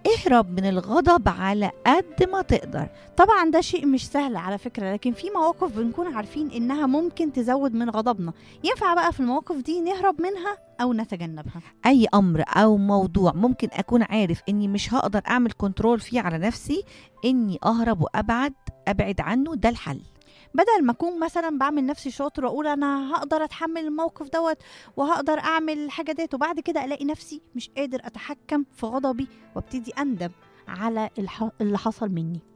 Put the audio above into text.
اهرب من الغضب على قد ما تقدر طبعا ده شيء مش سهل على فكرة لكن في مواقف بنكون عارفين إنها ممكن تزود من غضبنا ينفع بقى في المواقف دي نهرب منها أو نتجنبها اي امر او موضوع ممكن اكون عارف اني مش هقدر اعمل كنترول فيه على نفسي اني اهرب وابعد ابعد عنه ده الحل بدل ما اكون مثلا بعمل نفسي شاطر واقول انا هقدر اتحمل الموقف دوت وهقدر اعمل الحاجه ديت وبعد كده الاقي نفسي مش قادر اتحكم في غضبي وابتدي اندم على الح- اللي حصل مني